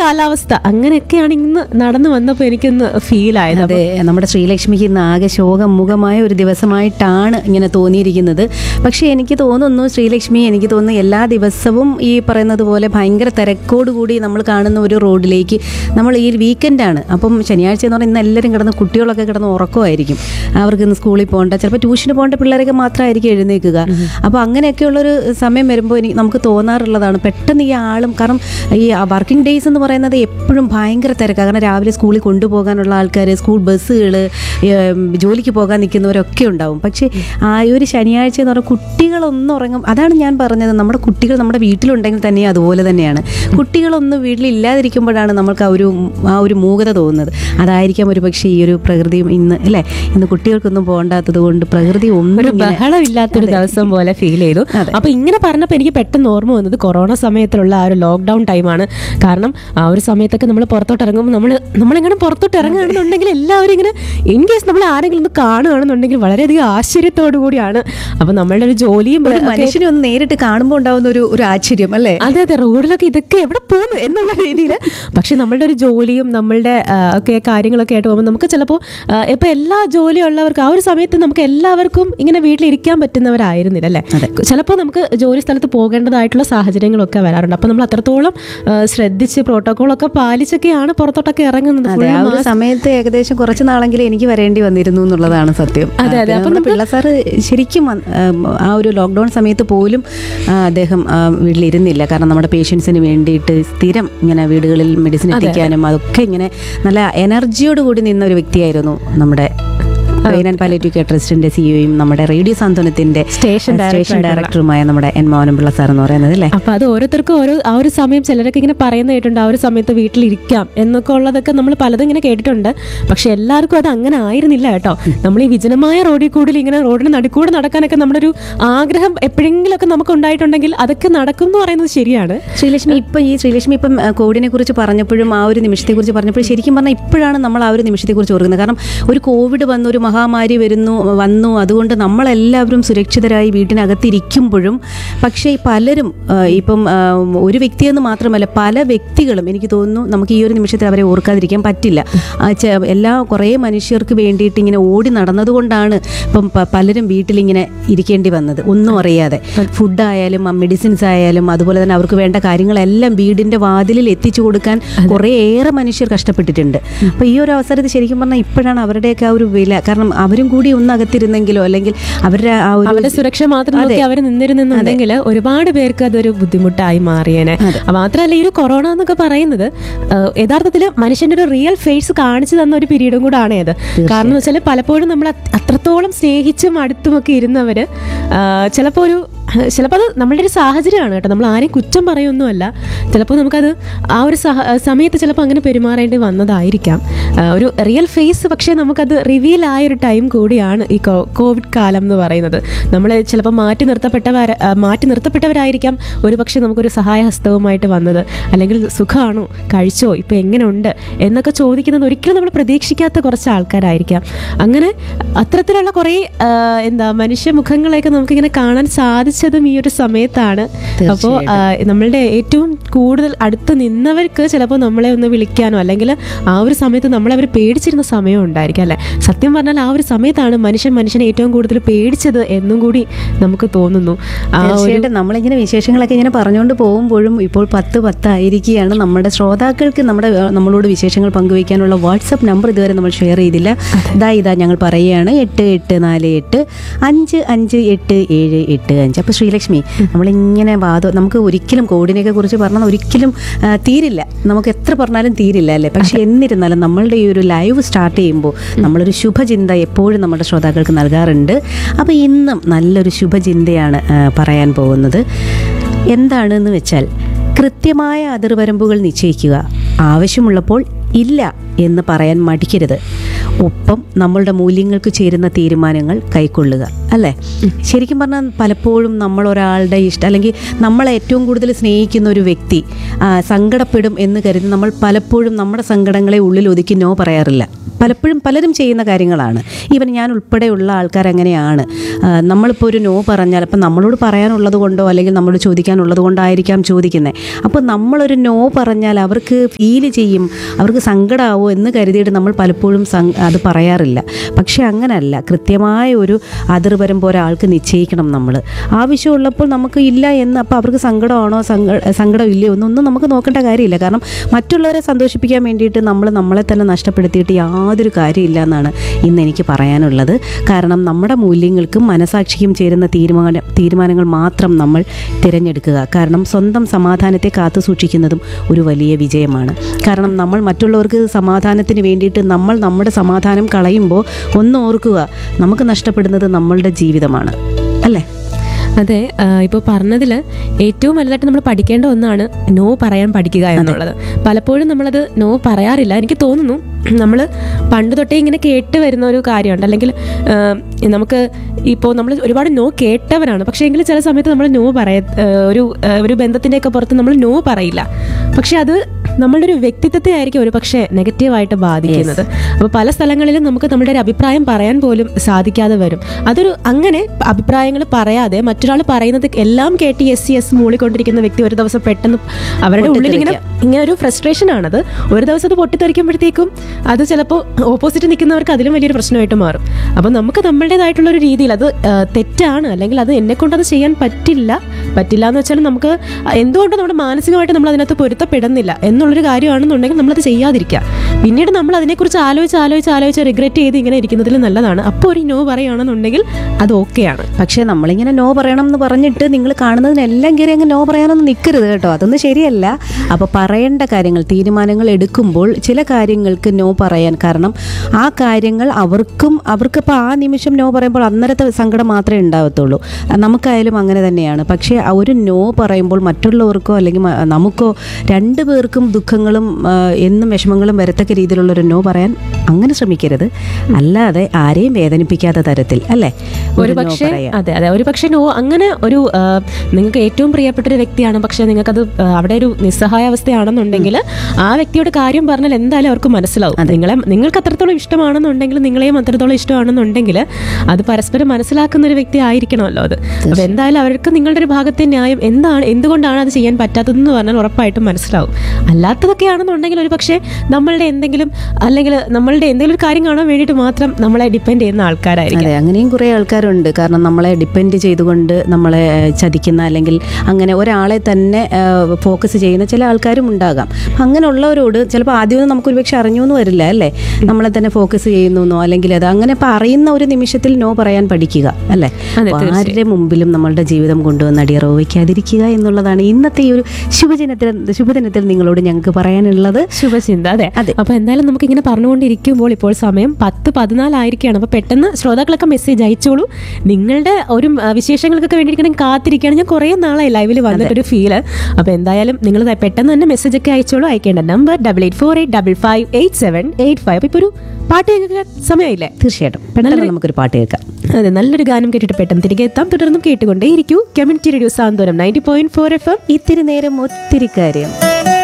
കാലാവസ്ഥ അങ്ങനെയൊക്കെയാണ് ഇന്ന് നടന്നു വന്നപ്പോൾ എനിക്കൊന്ന് ഫീൽ ആയത് അതെ നമ്മുടെ ശ്രീലക്ഷ്മിക്ക് ഇന്ന് ആകെ ശോകമുഖമായ ഒരു ദിവസമായിട്ടാണ് ഇങ്ങനെ തോന്നിയിരിക്കുന്നത് പക്ഷേ എനിക്ക് തോന്നുന്നു ശ്രീലക്ഷ്മി എനിക്ക് തോന്നുന്നു എല്ലാ ദിവസവും ഈ പറയുന്നത് പോലെ ഭയങ്കര തിരക്കോടുകൂടി നമ്മൾ കാണുന്ന ഒരു റോഡിലേക്ക് നമ്മൾ ഈ വീക്കെൻഡാണ് അപ്പം ശനിയാഴ്ച എന്ന് പറഞ്ഞാൽ ഇന്ന് എല്ലാവരും കിടന്ന് കുട്ടികളൊക്കെ കിടന്ന് ഉറക്കമായിരിക്കും അവർക്ക് ഇന്ന് സ്കൂളിൽ പോകേണ്ട ചിലപ്പോൾ ട്യൂഷന് പോകേണ്ട പിള്ളേരൊക്കെ മാത്രമായിരിക്കും എഴുന്നേൽക്കുക അപ്പോൾ അങ്ങനെയൊക്കെയുള്ളൊരു സമയം വരുമ്പോൾ എനിക്ക് നമുക്ക് തോന്നാറുള്ളതാണ് പെട്ടെന്ന് ഈ ആളും കാരണം ഈ വർക്കിംഗ് ഡേയ്സ് എന്ന് പറയുന്നത് എപ്പോഴും ഭയങ്കര തിരക്കാണ് കാരണം രാവിലെ സ്കൂളിൽ കൊണ്ടുപോകാനുള്ള ആൾക്കാർ സ്കൂൾ ബസ്സുകൾ ജോലിക്ക് പോകാൻ നിൽക്കുന്നവരൊക്കെ ഉണ്ടാവും പക്ഷേ ആ ഈ ഒരു ശനിയാഴ്ച എന്ന് പറഞ്ഞാൽ കുട്ടികളൊന്നും ഉറങ്ങും അതാണ് ഞാൻ പറഞ്ഞത് നമ്മുടെ കുട്ടികൾ നമ്മുടെ വീട്ടിലുണ്ടെങ്കിൽ തന്നെ അതുപോലെ തന്നെയാണ് കുട്ടികളൊന്നും വീട്ടിലില്ലാതിരിക്കുമ്പോഴാണ് നമുക്ക് ആ ഒരു ആ ഒരു മൂകത തോന്നുന്നത് അതായിരിക്കാം ഒരു പക്ഷേ ഈ ഒരു പ്രകൃതിയും ഇന്ന് അല്ലേ ഇന്ന് കുട്ടികൾക്കൊന്നും പോകണ്ടാത്തത് കൊണ്ട് പ്രകൃതി ഒന്നും ഒരു ഇങ്ങനെ- ബഹളമില്ലാത്തൊരു ദിവസം പോലെ ഫീൽ ചെയ്തു അതെ. അപ്പൊ ഇങ്ങനെ പറഞ്ഞപ്പോൾ എനിക്ക് പെട്ടെന്ന് ഓർമ്മ വന്നത് കൊറോണ സമയത്തുള്ള ആ ഒരു ലോക്ക്ഡൌൺ ടൈമാണ് കാരണം ആ ഒരു സമയത്തൊക്കെ നമ്മൾ പുറത്തോട്ട് ഇറങ്ങുമ്പോൾ നമ്മൾ നമ്മളിങ്ങനെ പുറത്തോട്ട് ഇറങ്ങുകയാണെന്നുണ്ടെങ്കിൽ എല്ലാവരും ഇങ്ങനെ ഇൻ കേസ് നമ്മൾ ആരെങ്കിലും ഒന്ന് കാണുകയാണെന്നുണ്ടെങ്കിൽ വളരെയധികം ആശ്ചര്യത്തോടു കൂടിയാണ് അപ്പൊ നമ്മളുടെ ഒരു ജോലിയും ഒരു ഒക്കെ- മനുഷ്യനെ ഒന്ന് നേരിട്ട് കാണുമ്പോൾ ഉണ്ടാവുന്ന ഒരു ഒരു ആശ്ചര്യം അല്ലേ അതെ അതെ റോഡിലൊക്കെ ഇതൊക്കെ എവിടെ പോകുന്നു എന്നുള്ള രീതിയിൽ പക്ഷെ നമ്മളുടെ ഒരു ജോലിയും നമ്മളുടെ ആ, ഒക്കെ കാര്യങ്ങളൊക്കെ ആയിട്ട് പോകുമ്പോൾ നമുക്ക് ചിലപ്പോൾ ഇപ്പൊ എല്ലാ ജോലിയുള്ളവർക്ക് ആ ഒരു സമയത്ത് നമുക്ക് എല്ലാവർക്കും ഇങ്ങനെ വീട്ടിലിരിക്കാൻ പറ്റുന്നവരായിരുന്നില്ല അല്ലേ ചിലപ്പോൾ നമുക്ക് ജോലി സ്ഥലത്ത് പോകേണ്ടതായിട്ടുള്ള സാഹചര്യങ്ങളൊക്കെ വരാറുണ്ട് അപ്പോൾ നമ്മൾ അത്രത്തോളം ആ, ശ്രദ്ധിച്ച് പ്രോട്ടോകോളൊക്കെ പാലിച്ചൊക്കെയാണ് പുറത്തോട്ടൊക്കെ ഇറങ്ങുന്നത് അതെ Full ആ ഒരു mask സമയത്ത് ഏകദേശം കുറച്ച് നാളെങ്കിലും എനിക്ക് വരേണ്ടി വന്നിരുന്നു എന്നുള്ളതാണ് സത്യം അതെ, അതെ. ആ, അപ്പം നമ്മുടെ പിള്ള സാറ് ശരിക്കും വന്ന്, ഉം, ആ ഒരു ലോക്ക്ഡൗൺ സമയത്ത് പോലും ആ, അദ്ദേഹം ആ, വീട്ടിലിരുന്നില്ല കാരണം നമ്മുടെ പേഷ്യൻസിന് വേണ്ടിയിട്ട് സ്ഥിരം ഇങ്ങനെ വീടുകളിൽ മെഡിസിൻ എത്തിക്കാനും അതൊക്കെ ഇങ്ങനെ നല്ല എനർജിയോട് കൂടി നിന്ന ഒരു വ്യക്തിയായിരുന്നു നമ്മുടെ പെയിൻ ആൻഡ് പാലേറ്റീവ് കെയർ ട്രസ്റ്റിന്റെ സിഇഒയും നമ്മുടെ റേഡിയോ സാന്ത്വനത്തിന്റെ സ്റ്റേഷൻ സ്റ്റേഷൻ ഡയറക്ടറുമായ നമ്മുടെ എൻ മോഹനപിള്ള സാർ എന്ന് പറയുന്നത് അല്ലേ അപ്പൊ അത് ഓരോരുത്തർക്കും ഓരോ ആ ഒരു സമയം ചിലരൊക്കെ ഇങ്ങനെ പറയുന്ന കേട്ടിട്ടുണ്ട് ആ ഒരു സമയത്ത് വീട്ടിലിരിക്കാം എന്നൊക്കെ ഉള്ളതൊക്കെ നമ്മൾ പലതും ഇങ്ങനെ കേട്ടിട്ടുണ്ട് പക്ഷെ എല്ലാവർക്കും അത് അങ്ങനെ ആയിരുന്നില്ല കേട്ടോ നമ്മൾ ഈ വിജനമായ റോഡിൽ കൂടി ഇങ്ങനെ റോഡിന് നടുക്കൂടെ നടക്കാനൊക്കെ നമ്മുടെ ഒരു ആഗ്രഹം എപ്പോഴെങ്കിലുമൊക്കെ നമുക്ക് ഉണ്ടായിട്ടുണ്ടെങ്കിൽ അതൊക്കെ നടക്കും എന്ന് പറയുന്നത് ശരിയാണ് ശ്രീലക്ഷ്മി ഇപ്പം ഈ ശ്രീലക്ഷ്മി ഇപ്പം ആ, കോവിഡിനെ കുറിച്ച് പറഞ്ഞപ്പോഴും ആ ഒരു നിമിഷത്തെക്കുറിച്ച് പറഞ്ഞപ്പോഴും ശരിക്കും പറഞ്ഞാൽ ഇപ്പോഴാണ് നമ്മൾ ആ ഒരു നിമിഷത്തെക്കുറിച്ച് ഓർക്കുന്നത് കാരണം ഒരു കോവിഡ് വന്നു ഒരു മഹാമാരി വരുന്നു വന്നു അതുകൊണ്ട് നമ്മളെല്ലാവരും സുരക്ഷിതരായി വീട്ടിനകത്തിരിക്കുമ്പോഴും പക്ഷേ പലരും ആ, ഇപ്പം ആ, ഒരു വ്യക്തിയെന്ന് മാത്രമല്ല പല വ്യക്തികളും എനിക്ക് തോന്നുന്നു നമുക്ക് ഈ ഒരു നിമിഷത്തിൽ അവരെ ഓർക്കാതിരിക്കാൻ പറ്റില്ല ആ, ചെ- എല്ലാ കുറേ മനുഷ്യർക്ക് വേണ്ടിയിട്ട് ഇങ്ങനെ ഓടി നടന്നതുകൊണ്ടാണ് ഇപ്പം പ- പലരും വീട്ടിലിങ്ങനെ ഇരിക്കേണ്ടി വന്നത് ഒന്നും അറിയാതെ ഫുഡായാലും മെഡിസിൻസ് ആയാലും അതുപോലെ തന്നെ അവർക്ക് വേണ്ട കാര്യങ്ങളെല്ലാം വീടിന്റെ വാതിലിൽ എത്തിച്ചു കൊടുക്കാൻ കുറേയേറെ മനുഷ്യർ കഷ്ടപ്പെട്ടിട്ടുണ്ട് അപ്പോൾ ഈ ഒരു അവസരത്തിൽ ശരിക്കും പറഞ്ഞാൽ ഇപ്പോഴാണ് അവരുടെയൊക്കെ ആ ഒരു വില കാരണം അവരും കൂടി ഒന്ന് അകത്തിരുന്നെങ്കിലോ അല്ലെങ്കിൽ അവരുടെ ആ ഒരു അവരുടെ സുരക്ഷ മാത്രം നോക്കി അവർ നിന്നിരുന്നെന്നുണ്ടെങ്കിൽ ഒരുപാട് പേർക്ക് അതൊരു ബുദ്ധിമുട്ടായി മാറിയേനെ മാത്രമല്ല ഈ ഒരു കൊറോണ എന്നൊക്കെ പറയുന്നത് യഥാർത്ഥത്തിൽ മനുഷ്യന്റെ ഒരു റിയൽ ഫേസ് കാണിച്ചു തന്ന ഒരു പീരീഡും കൂടാണ് ഇത് കാരണം എന്ന് വെച്ചാൽ പലപ്പോഴും നമ്മൾ അത് അത്രത്തോളം സ്നേഹിച്ചും അടുത്തുമൊക്കെ ഇരുന്നവര് ചിലപ്പോൾ ഒരു ചിലപ്പോൾ അത് നമ്മളുടെ ഒരു സാഹചര്യമാണ് കേട്ടോ നമ്മൾ ആരെയും കുറ്റം പറയൊന്നുമല്ല ചിലപ്പോൾ നമുക്കത് ആ ഒരു സഹ സമയത്ത് ചിലപ്പോൾ അങ്ങനെ പെരുമാറേണ്ടി വന്നതായിരിക്കാം ആ, ഒരു റിയൽ ഫേസ് പക്ഷേ നമുക്കത് റിവീൽ ആയ ഒരു ടൈം കൂടിയാണ് ഈ കോ- കോവിഡ് കാലം എന്ന് പറയുന്നത് നമ്മൾ ചിലപ്പോൾ മാറ്റി നിർത്തപ്പെട്ടവർ ആ, മാറ്റി നിർത്തപ്പെട്ടവരായിരിക്കാം ഒരു പക്ഷേ നമുക്കൊരു സഹായഹസ്തവുമായിട്ട് വന്നത് അല്ലെങ്കിൽ സുഖമാണോ കഴിച്ചോ ഇപ്പോൾ എങ്ങനെയുണ്ട് എന്നൊക്കെ ചോദിക്കുന്നത് ഒരിക്കലും നമ്മൾ പ്രതീക്ഷിക്കാത്ത കുറച്ച് ആൾക്കാരായിരിക്കാം അങ്ങനെ അത്തരത്തിലുള്ള കുറേ ആ, എന്താ മനുഷ്യമുഖങ്ങളെയൊക്കെ നമുക്കിങ്ങനെ കാണാൻ സാധിച്ചതും ഈ ഒരു സമയത്താണ് അപ്പോൾ നമ്മളുടെ ഏറ്റവും കൂടുതൽ അടുത്ത് നിന്നവർക്ക് ചിലപ്പോൾ നമ്മളെ ഒന്ന് വിളിക്കാനോ അല്ലെങ്കിൽ ആ ഒരു സമയത്ത് നമ്മളെ അവർ പേടിച്ചിരുന്ന സമയം ഉണ്ടായിരിക്കും അല്ലേ സത്യം പറഞ്ഞാൽ ആ ഒരു സമയത്താണ് മനുഷ്യൻ മനുഷ്യനെ ഏറ്റവും കൂടുതൽ പേടിച്ചത് എന്നും കൂടി നമുക്ക് തോന്നുന്നു ആ ഒരു തീർച്ചയായിട്ടും നമ്മളിങ്ങനെ വിശേഷങ്ങളൊക്കെ ഇങ്ങനെ പറഞ്ഞുകൊണ്ട് പോകുമ്പോഴും ഇപ്പോൾ പത്ത് പത്തായിരിക്കുകയാണ് നമ്മുടെ ശ്രോതാക്കൾക്ക് നമ്മുടെ ഏഹ്, നമ്മളോട് വിശേഷങ്ങൾ പങ്കുവയ്ക്കാനുള്ള വാട്സപ്പ് നമ്പർ ഇതുവരെ നമ്മൾ ഷെയർ ചെയ്തില്ല ഇതാ ഇതാ ഞങ്ങൾ പറയുകയാണ് എട്ട് എട്ട് നാല് എട്ട് അഞ്ച് അഞ്ച് എട്ട് ഏഴ് എട്ട് അഞ്ച് അപ്പോൾ ശ്രീലക്ഷ്മി നമ്മളിങ്ങനെ വാദം നമുക്ക് ഒരിക്കലും കോവിഡിനെയൊക്കെ കുറിച്ച് പറഞ്ഞാൽ ഒരിക്കലും ആ, തീരില്ല നമുക്ക് എത്ര പറഞ്ഞാലും തീരില്ല അല്ലേ പക്ഷെ എന്നിരുന്നാലും നമ്മളുടെ ഈ ഒരു ലൈവ് സ്റ്റാർട്ട് ചെയ്യുമ്പോൾ നമ്മളൊരു ശുഭചിന്ത എപ്പോഴും നമ്മുടെ ശ്രോതാക്കൾക്ക് നൽകാറുണ്ട് അപ്പോൾ ഇന്നും നല്ലൊരു ശുഭചിന്തയാണ് ആ, പറയാൻ പോകുന്നത് എന്താണെന്ന് വെച്ചാൽ കൃത്യമായ അതിർവരമ്പുകൾ നിശ്ചയിക്കുക ആവശ്യമുള്ളപ്പോൾ ഇല്ല എന്ന് പറയാൻ മടിക്കരുത് ഒപ്പം നമ്മളുടെ മൂല്യങ്ങൾക്ക് ചേരുന്ന തീരുമാനങ്ങൾ കൈക്കൊള്ളുക അല്ലേ ശരിക്കും പറഞ്ഞാൽ പലപ്പോഴും നമ്മൾ ഒരാളുടെ ഇഷ്ടം അല്ലെങ്കിൽ നമ്മളെ ഏറ്റവും കൂടുതൽ സ്നേഹിക്കുന്ന ഒരു വ്യക്തി ആ, സങ്കടപ്പെടും എന്ന് കരുതി നമ്മൾ പലപ്പോഴും നമ്മുടെ സങ്കടങ്ങളെ ഉള്ളിൽ ഒതുക്കി നോ പറയാറില്ല പലപ്പോഴും പലരും ചെയ്യുന്ന കാര്യങ്ങളാണ് ഈവൻ ഞാൻ ഉൾപ്പെടെയുള്ള ആൾക്കാർ അങ്ങനെയാണ് ആ, നമ്മളിപ്പോൾ ഒരു നോ പറഞ്ഞാൽ അപ്പം നമ്മളോട് പറയാനുള്ളത് കൊണ്ടോ അല്ലെങ്കിൽ നമ്മളോട് ചോദിക്കാനുള്ളത് കൊണ്ടായിരിക്കാം ചോദിക്കുന്നത് അപ്പോൾ നമ്മളൊരു നോ പറഞ്ഞാൽ അവർക്ക് ഫീൽ ചെയ്യും അവർക്ക് സങ്കടമാവോ എന്ന് കരുതിയിട്ട് നമ്മൾ പലപ്പോഴും സം- അത് പറയാറില്ല പക്ഷേ അങ്ങനല്ല കൃത്യമായ ഒരു അതിർവരം ഒരാൾക്ക് നിശ്ചയിക്കണം നമ്മൾ ആവശ്യമുള്ളപ്പോൾ നമുക്ക് ഇല്ല എന്ന് അപ്പോൾ അവർക്ക് സങ്കടമാണോ സങ്ക സങ്കടം ഇല്ലയോ എന്നൊന്നും നമുക്ക് നോക്കേണ്ട കാര്യമില്ല കാരണം മറ്റുള്ളവരെ സന്തോഷിപ്പിക്കാൻ വേണ്ടിയിട്ട് നമ്മൾ നമ്മളെ തന്നെ നഷ്ടപ്പെടുത്തിയിട്ട് യാതൊരു കാര്യമില്ല എന്നാണ് ഇന്ന് എനിക്ക് പറയാനുള്ളത് കാരണം നമ്മുടെ മൂല്യങ്ങൾക്കും മനസാക്ഷിക്കും ചേരുന്ന തീരുമാന തീരുമാനങ്ങൾ മാത്രം നമ്മൾ തിരഞ്ഞെടുക്കുക കാരണം സ്വന്തം സമാധാനത്തെ കാത്തു സൂക്ഷിക്കുന്നതും ഒരു വലിയ വിജയമാണ് കാരണം നമ്മൾ മറ്റുള്ളവർക്ക് സമാധാനത്തിന് വേണ്ടിയിട്ട് നമ്മൾ നമ്മുടെ സമാധാനം കളയുമ്പോൾ ഒന്ന് ഓർക്കുക നമുക്ക് നഷ്ടപ്പെടുന്നത് നമ്മളുടെ ജീവിതമാണ് അല്ലേ അതെ ഇപ്പോൾ പറഞ്ഞതിൽ ഏറ്റവും വലുതായിട്ട് നമ്മൾ പഠിക്കേണ്ട ഒന്നാണ് നോ പറയാൻ പഠിക്കുക എന്നുള്ളത് പലപ്പോഴും നമ്മളത് നോ പറയാറില്ല എനിക്ക് തോന്നുന്നു നമ്മൾ പണ്ട് തൊട്ടേ ഇങ്ങനെ കേട്ട് വരുന്ന ഒരു കാര്യമുണ്ട് അല്ലെങ്കിൽ ആ, നമുക്ക് ഇപ്പോൾ നമ്മൾ ഒരുപാട് നോ കേട്ടവരാണ് പക്ഷേ എങ്കിലും ചില സമയത്ത് നമ്മൾ നോ പറയ ആ, ഒരു ആ, ഒരു ബന്ധത്തിൻ്റെയൊക്കെ പുറത്ത് നമ്മൾ നോ പറയില്ല പക്ഷെ അത് നമ്മളുടെ ഒരു വ്യക്തിത്വത്തെ ആയിരിക്കും ഒരു പക്ഷേ നെഗറ്റീവായിട്ട് ബാധിക്കുന്നത് അപ്പോൾ പല സ്ഥലങ്ങളിലും നമുക്ക് നമ്മുടെ ഒരു അഭിപ്രായം പറയാൻ പോലും സാധിക്കാതെ വരും അതൊരു അങ്ങനെ അഭിപ്രായങ്ങൾ പറയാതെ മറ്റൊരാൾ പറയുന്നത് എല്ലാം കേട്ട് എസ് എസ് മൂളിക്കൊണ്ടിരിക്കുന്ന വ്യക്തി ഒരു ദിവസം പെട്ടെന്ന് അവരുടെ ഉള്ളിൽ ഇങ്ങനെ ഇങ്ങനെ ഒരു ഫ്രസ്ട്രേഷൻ ആണത് ഒരു ദിവസം അത് പൊട്ടിത്തെറിക്കുമ്പോഴത്തേക്കും അത് ചിലപ്പോൾ ഓപ്പോസിറ്റ് നിൽക്കുന്നവർക്ക് അതിലും വലിയൊരു പ്രശ്നമായിട്ട് മാറും അപ്പോൾ നമുക്ക് നമ്മുടേതായിട്ടുള്ള ഒരു രീതിയിൽ അത് ആ, തെറ്റാണ് അല്ലെങ്കിൽ അത് എന്നെ കൊണ്ട് അത് ചെയ്യാൻ പറ്റില്ല പറ്റില്ല എന്ന് വെച്ചാൽ നമുക്ക് എന്തുകൊണ്ട് നമ്മുടെ മാനസികമായിട്ട് നമ്മൾ അതിനകത്ത് പൊരുത്തപ്പെടുന്നില്ല എന്നുള്ളൊരു കാര്യമാണെന്നുണ്ടെങ്കിൽ നമ്മളത് ചെയ്യാതിരിക്കുക പിന്നീട് നമ്മൾ അതിനെക്കുറിച്ച് ആലോചിച്ച് ആലോചിച്ച് ആലോചിച്ച് റിഗ്രറ്റ് ചെയ്ത് ഇങ്ങനെ ഇരിക്കുന്നതിൽ നല്ലതാണ് അപ്പോൾ ഒരു നോ പറയുകയാണെന്നുണ്ടെങ്കിൽ അത് ഓക്കെയാണ് പക്ഷേ നമ്മളിങ്ങനെ നോ പറയണം എന്ന് പറഞ്ഞിട്ട് നിങ്ങൾ കാണുന്നതിനെല്ലാം കയറി അങ്ങ് നോ പറയാനൊന്നും നിൽക്കരുത് കേട്ടോ അതൊന്നും ശരിയല്ല അപ്പോൾ പറയേണ്ട കാര്യങ്ങൾ തീരുമാനങ്ങൾ എടുക്കുമ്പോൾ ചില കാര്യങ്ങൾക്ക് നോ പറയാൻ കാരണം ആ കാര്യങ്ങൾ അവർക്കും അവർക്കിപ്പോൾ ആ നിമിഷം നോ പറയുമ്പോൾ അന്നേരത്തെ സങ്കടം മാത്രമേ ഉണ്ടാവത്തുള്ളൂ നമുക്കായാലും അങ്ങനെ തന്നെയാണ് പക്ഷേ ആ ഒരു നോ പറയുമ്പോൾ മറ്റുള്ളവർക്കോ അല്ലെങ്കിൽ മ- നമുക്കോ രണ്ടു പേർക്കും ദുഃഖങ്ങളും ആ, എന്നും വിഷമങ്ങളും വരത്തക്ക രീതിയിലുള്ള ഒരു നോ പറയാൻ അങ്ങനെ ശ്രമിക്കരുത് അല്ലാതെ ആരെയും വേദനിപ്പിക്കാത്ത തരത്തിൽ അല്ലേ ഒരു no പക്ഷേ പറയാൻ. അതെ അതെ ഒരു പക്ഷേ നോ അങ്ങനെ ഒരു ആ, നിങ്ങൾക്ക് ഏറ്റവും പ്രിയപ്പെട്ട ഒരു വ്യക്തിയാണ് പക്ഷേ നിങ്ങൾക്കത് ആ, അവിടെ ഒരു നിസ്സഹായ അവസ്ഥയാണെന്നുണ്ടെങ്കിൽ ആ വ്യക്തിയോട് കാര്യം പറഞ്ഞാൽ എന്തായാലും അവർക്ക് മനസ്സിലാവും നിങ്ങളെ നിങ്ങൾക്ക് അത്രത്തോളം ഇഷ്ടമാണെന്നുണ്ടെങ്കിൽ നിങ്ങളെയും അത്രത്തോളം ഇഷ്ടമാണെന്നുണ്ടെങ്കിൽ അത് പരസ്പരം മനസ്സിലാക്കുന്ന ഒരു വ്യക്തി ആയിരിക്കണമല്ലോ അത് അപ്പൊ എന്തായാലും അവർക്ക് നിങ്ങളുടെ ഒരു ഭാഗത്തെ ന്യായം എന്താണ് എന്തുകൊണ്ടാണ് അത് ചെയ്യാൻ പറ്റാത്തതെന്ന് പറഞ്ഞാൽ ഉറപ്പായിട്ടും മനസ്സിലാവും അല്ലാത്തതൊക്കെ ആണെന്നുണ്ടെങ്കിൽ ഒരു പക്ഷേ നമ്മളുടെ എന്തെങ്കിലും അല്ലെങ്കിൽ നമ്മളുടെ എന്തെങ്കിലും ഒരു കാര്യം കാണാൻ വേണ്ടിയിട്ട് മാത്രം നമ്മളെ ഡിപ്പെൻഡ് ചെയ്യുന്ന ആൾക്കാരായിരിക്കും അതെ അങ്ങനെയും കുറേ ആൾക്കാരുണ്ട് കാരണം നമ്മളെ ഡിപ്പെൻഡ് ചെയ്തുകൊണ്ട് നമ്മളെ ഏഹ്, ചതിക്കുന്ന അല്ലെങ്കിൽ അങ്ങനെ ഒരാളെ തന്നെ ഫോക്കസ് ചെയ്യുന്ന ചില ആൾക്കാരും ഉണ്ടാകാം അങ്ങനെയുള്ളവരോട് ചിലപ്പോൾ ആദ്യമൊന്നും നമുക്ക് ഒരുപക്ഷെ അറിഞ്ഞു എന്ന് വരില്ല അല്ലേ നമ്മളെ തന്നെ ഫോക്കസ് ചെയ്യുന്നു അല്ലെങ്കിൽ അത് അങ്ങനെ ഇപ്പം അറിയുന്ന ഒരു നിമിഷത്തിൽ നോ പറയാൻ പഠിക്കുക അല്ലേ അതെ, അപ്പോൾ ആരുടെ മുമ്പിലും നമ്മളുടെ ജീവിതം കൊണ്ടുവന്ന് അടിയറവ് വയ്ക്കാതിരിക്കുക എന്നുള്ളതാണ് ഇന്നത്തെ ഈ ഒരു ശുഭദിനത്തിൽ ശുഭദിനത്തിൽ നിങ്ങളോട് ഞങ്ങൾക്ക് പറയാനുള്ളത് ശുഭചിന്ത അതെ അതെ. അപ്പൊ എന്തായാലും നമുക്ക് ഇങ്ങനെ പറഞ്ഞുകൊണ്ടിരിക്കുമ്പോൾ ഇപ്പോൾ സമയം പത്ത് പതിനാലായിരിക്കുകയാണ് അപ്പൊ പെട്ടെന്ന് ശ്രോതാക്കളൊക്കെ മെസ്സേജ് അയച്ചോളൂ നിങ്ങളുടെ ഒരു ആ, വിശേഷങ്ങൾക്കൊക്കെ വേണ്ടിയിരിക്കണം കാത്തിരിക്കുകയാണ് ഞാൻ കുറേ നാളായി ലൈവിൽ വന്നിട്ടൊരു ഫീല് അപ്പൊ എന്തായാലും നിങ്ങൾ ദേ പെട്ടെന്ന് തന്നെ മെസ്സേജ് ഒക്കെ അയച്ചോളൂ അയക്കേണ്ട number double eight four eight double five eight seven eight five ഇപ്പൊ ഒരു പാട്ട് കേൾക്കാൻ സമയമില്ലേ തീർച്ചയായിട്ടും പെട്ടെന്ന് നമുക്കൊരു പാട്ട് കേൾക്കാം അതെ നല്ലൊരു ഗാനം കേട്ടിട്ട് പെട്ടെന്ന് തിരികെ എത്താം തുടർന്നും കേട്ടുകൊണ്ടേയിരിക്കൂ community radio Santhwanam ninety point four F M ഇത്തിരി നേരം ഒത്തിരി കാര്യം